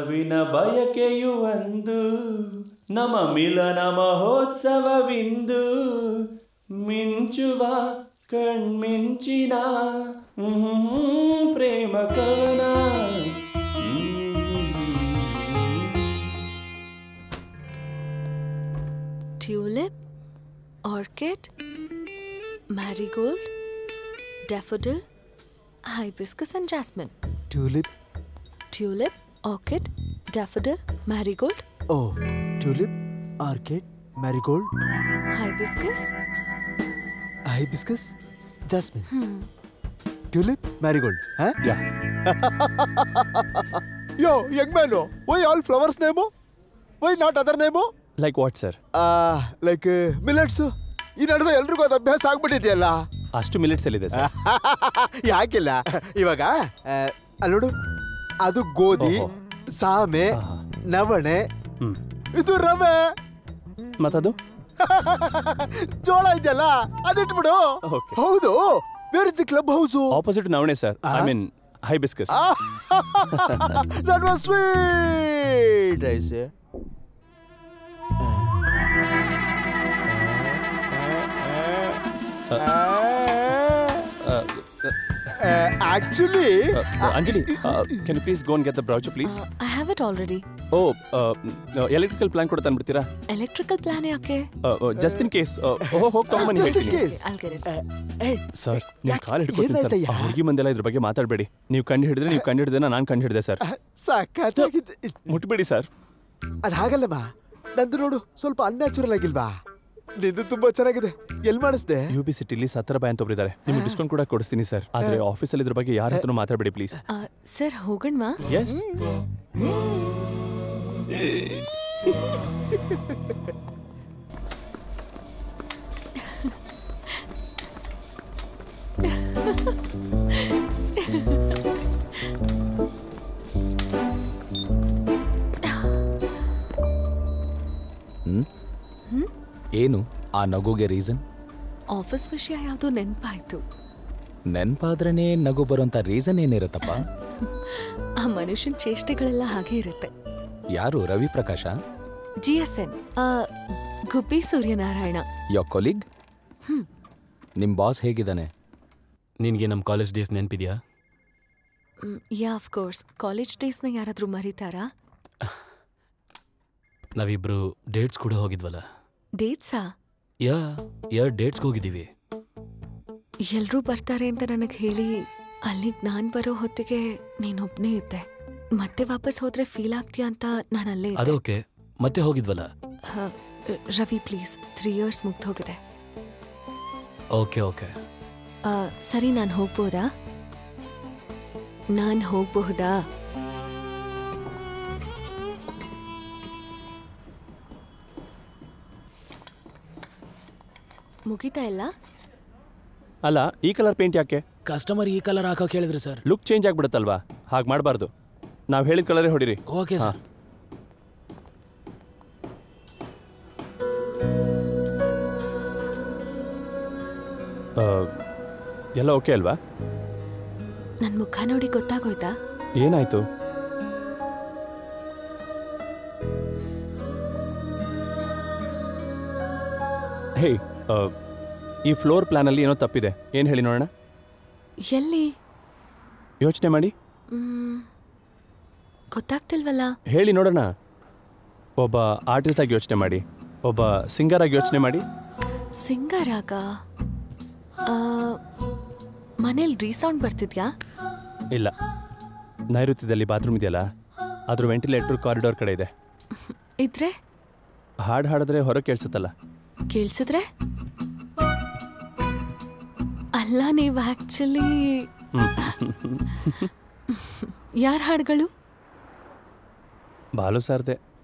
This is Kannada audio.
ಒಲವಿನ ಬಯಕೆಯು ಒಂದು ನಮ ಮಿಲನ ಮಹೋತ್ಸವವಿಂದು ಮಿಂಚುವ ಕಣ್ಮಿಂಚಿನ ಹ್ಮ್, ಪ್ರೇಮ ಕವನ tulip orchid marigold daffodil hibiscus and jasmine tulip tulip orchid daffodil marigold oh tulip orchid marigold hibiscus hibiscus jasmine tulip marigold yeah yo young man why all flowers name why not other name like what sir like millets ಈ ನಡುವೆ ಎಲ್ರಿಗೂ ಅದು ಅಭ್ಯಾಸ ಆಗ್ಬಿಟ್ಟಿದೆಯಲ್ಲ ಅಷ್ಟು ಮಿಲಿಟ್ಸ್ ಎಲ್ಲಿದೆ ಸರ್ ಯಾಕಿಲ್ಲ ಇವಾಗ ಆ, ಅಲ್ಲಿ ನೋಡು ಅದು ಗೋಧಿ ಓಹೋ. ಸಾಮೆ ಆಹಾ. ನವಣೆ ಹ್ಮ್ ಇದು ರವೆ ಮತ್ತದು ಜೋಳ ಇದೆಯಲ್ಲ ಅದಿಟ್ಬಿಡು Okay. ಹೌದು where is the club house opposite ನವಣೆ sir I mean hibiscus that was sweet I say actually Anjali can you please gone get the brochure please I have it already oh electrical plan ಕೂಡ ತಂದ್ಬಿಡ್ತೀರಾ ಎಲೆಕ್ಟ್ರಿಕಲ್ ಪ್ಲಾನ್ ಯಾಕೆ ಜಸ್ಟ್ ಇನ್ ಕೇಸ್ ಹೋಗಿ ತಗೊಂಬನ್ನಿ Just in ಹೇಳ್ತೀನಿ case. I'll get it. Sir ನೀವು ಕಾಲ್ ಹಿಡ್ಕೊತೀನಿ ಸರ್ ಏನಾಯ್ತಯ್ಯ? ಆ ಹುಡುಗಿ ಮಂದೆಲ್ಲ ಇದ್ರ ಬಗ್ಗೆ ಮಾತಾಡಬೇಡಿ ನೀವು ಕಂಡು ಹಿಡಿದ್ರೆ ನೀವು ಕಂಡು ಹಿಡಿದ್ರೆ ನಾನು ಕಂಡು ಹಿಡಿದೆ ಸರ್ ಸಾಕಾಗಿದೆ ಮುಟ್ಬೇಡಿ ಸರ್ ಅದ್ ಹಾಗಲ್ಲಮ್ಮ ನಂದು ನೋಡು ಸ್ವಲ್ಪ ಅನ್ಯಾಚುರಲ್ ಆಗಿಲ್ವಾ ನಿಂದು ತುಂಬಾ ಚೆನ್ನಾಗಿದೆ ಎಲ್ ಮಾಡಿಸ್ದೆ ಯು ಬಿ ಸಿಟಿಲಿ ಸತ್ತರ ಬಾಯ್ ಅಂತ ಒಬ್ಬರಿದ್ದಾರೆ ನಿಮ್ಗೆ ಡಿಸ್ಕೌಂಟ್ ಕೂಡ ಕೊಡಿಸ್ತೀನಿ ಸರ್ ಆದ್ರೆ ಆಫೀಸಲ್ಲಿ ಇದ್ರ ಬಗ್ಗೆ ಯಾರ ಹತ್ರನೂ ಮಾತಾಡಬೇಡಿ ಪ್ಲೀಸ್ ಸರ್ ಹೋಗಣ್ವಾ ಎಸ್ ಏನು ಆ ನಗುಗೆ ರೀಸನ್ ಆಫೀಸ್ ವಿಷಯ ಯಾವುದು ನೆನಪಾಯ್ತು ನೆನ್ಪಾದ್ರೇನೆ ನಗು ಬರೋಂಥ ರೀಸನ್ ಏನಿರುತ್ತಪ್ಪ ಆ ಮನುಷ್ಯನ ಚೇಷ್ಟೆಗಳೆಲ್ಲ ಹಾಗೆ ಇರುತ್ತೆ ಯಾರು Ravi Prakasha G S N Gubbi Suryanarayana yo colleague ನಿಮ್ ಬಾಸ್ ಹೇಗಿದ್ದಾನೆ ನಿನಗೆ ನಮ್ಮ ಕಾಲೇಜ್ ಡೇಸ್ ನೆನಪಿದ್ಯಾ ಯಾ ಆಫ್ ಕೋರ್ಸ್ ಕಾಲೇಜ್ ಡೇಸ್ನ ಯಾರಾದರೂ ಮರೀತಾರಾ ನಾವಿಬ್ರು ಡೇಟ್ಸ್ ಕೂಡ ಹೋಗಿದ್ವಲ್ಲ ಡೇಟ್ಸಾ ಯಾ ಎರಡು ಡೇಟ್ಸ್ಗೆ ಹೋಗಿದ್ದೀವಿ ಎಲ್ರೂ ಬರ್ತಾರೆ ಅಂತ ನನಗೆ ಹೇಳಿ ಅಲ್ಲಿಗೆ ನಾನು ಬರೋ ಹೊತ್ತಿಗೆ ನೀನೊಬ್ಬನೇ ಇದ್ದೆ ಮತ್ತೆ ವಾಪಸ್ ಹೋದ್ರೆ ಫೀಲ್ ಆಗ್ತೀಯಾ ಅಂತ ನಾನು ಅಲ್ಲೇ ಇದ್ದೆ. ಅದೋಕೆ ಮತ್ತೆ ಹೋಗಿದ್ವಲ್ಲ ಹ, ರವಿ ಪ್ಲೀಸ್ ತ್ರೀ ಇಯರ್ಸ್ ಮುಗ್ದು ಹೋಗಿದೆ ಓಕೆ ಓಕೆ ಆ, ಸರಿ ನಾನು ಹೋಗ್ಬೋದಾ ನಾನು ಹೋಗಬಹುದಾ ಮುಗಿತಾ ಇಲ್ಲ ಅಲ್ಲ ಈ ಕಲರ್ ಪೇಂಟ್ ಯಾಕೆ ಕಸ್ಟಮರ್ ಈ ಕಲರ್ ಹಾಕೋಕೆ ಹೇಳಿದ್ರು ಸರ್ ಲುಕ್ ಚೇಂಜ್ ಆಗ್ಬಿಡುತ್ತಲ್ವಾ ಹಾಗೆ ಮಾಡಬಾರ್ದು ನಾವು ಹೇಳಿದ ಕಲರೇ ಹೊಡಿರಿ ಓಕೆ ಸರ್ ಆ, ಎಲ್ಲ ಓಕೆ ಅಲ್ವಾ ನನ್ನ ಮುಖ ನೋಡಿ ಗೊತ್ತಾಗೋಯ್ತಾ ಏನಾಯ್ತು ಹೇ ಆ, ಈ ಫ್ಲೋರ್ ಪ್ಲಾನಲ್ಲಿ ಏನೋ ತಪ್ಪಿದೆ ಏನು ಹೇಳಿ ನೋಡೋಣ ಎಲ್ಲಿ ಯೋಚನೆ ಮಾಡಿ ಮ್, ಗೊತ್ತಾಗ್ತಿಲ್ವಲ್ಲ ಹೇಳಿ ನೋಡೋಣ ಒಬ್ಬ ಆರ್ಟಿಸ್ಟ್ ಆಗಿ ಯೋಚನೆ ಮಾಡಿ ಒಬ್ಬ ಸಿಂಗರ್ ಆಗಿ ಯೋಚನೆ ಮಾಡಿ ಸಿಂಗರಾಗ ಮನೇಲಿ ರೀಸೌಂಡ್ ಬರ್ತಿದ್ಯಾ ಇಲ್ಲ ನೈಋತ್ಯದಲ್ಲಿ ಬಾತ್ರೂಮ್ ಇದೆಯಲ್ಲ ಅದ್ರ ವೆಂಟಿಲೇಟ್ರ್ ಕಾರಿಡೋರ್ ಕಡೆ ಇದೆ ಇದ್ರೆ ಹಾಡು ಹಾಡಿದ್ರೆ ಹೊರಗೆ ಕೇಳಿಸುತ್ತಲ್ಲ ಕೇಳಿಸಿದ್ರೆ ಅಲ್ಲ ನೀವು ಆಕ್ಚುಲಿ ಯಾರ ಹಾಡುಗಳು ಬಾಲು ಸಾರ್ದೆ